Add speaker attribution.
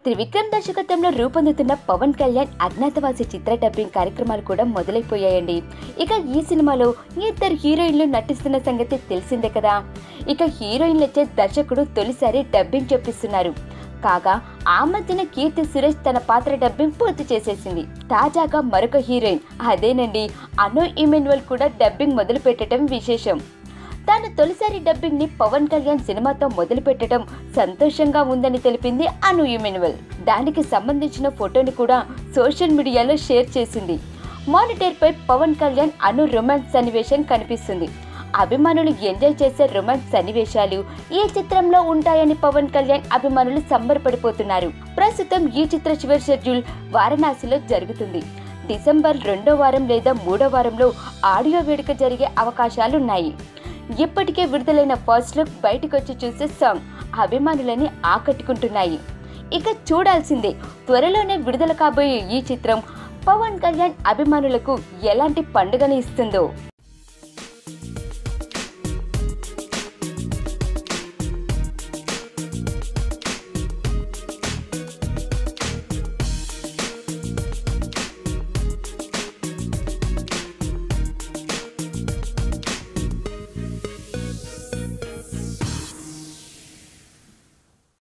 Speaker 1: త్రివిక్రమ్ దర్శకత్వంలో రూపొందుతున్న పవన్ కళ్యాణ్ అజ్ఞాతవాసి చిత్ర డబ్బింగ్ కార్యక్రమాలు కూడా మొదలైపోయాయండి ఇక ఈ సినిమాలో ఇద్దరు హీరోయిన్లు నటిస్తున్న సంగతి తెలిసిందే కదా ఇక హీరోయిన్లచే దర్శకుడు తొలిసారి డబ్బింగ్ చెప్పిస్తున్నారు కాగా ఆ మధ్యన కీర్తి సురేష్ తన పాత్ర డబ్బింగ్ పూర్తి చేసేసింది తాజాగా మరొక హీరోయిన్ అదేనండి అను ఇమెన్యువల్ కూడా డబ్బింగ్ మొదలు పెట్టడం విశేషం తాను తొలిసారి డబ్బింగ్ ని పవన్ కళ్యాణ్ సినిమాతో మొదలు పెట్టడం సంతోషంగా ఉందని తెలిపింది అను ఇమెన్యువల్ దానికి సంబంధించిన ఫోటోని కూడా సోషల్ మీడియాలో షేర్ చేసింది మానిటర్ పై పవన్ కళ్యాణ్ అను రొమాన్స్ సన్నివేశం కనిపిస్తుంది అభిమానులు ఎంజాయ్ చేసే రొమాన్స్ సన్నివేశాలు ఈ చిత్రంలో ఉంటాయని పవన్ కళ్యాణ్ అభిమానులు సంబరపడిపోతున్నారు ప్రస్తుతం ఈ చిత్ర చివరి షెడ్యూల్ వారణాసిలో జరుగుతుంది డిసెంబర్ రెండో వారం లేదా మూడో వారంలో ఆడియో వేడుక జరిగే అవకాశాలున్నాయి ఇప్పటికే విడుదలైన ఫస్ట్ లుక్ బయటకు వచ్చి చూసే సాంగ్ అభిమానులని ఆకట్టుకుంటున్నాయి ఇక చూడాల్సిందే త్వరలోనే విడుదల కాబోయే ఈ చిత్రం పవన్ కళ్యాణ్ అభిమానులకు ఎలాంటి పండుగని ఇస్తుందో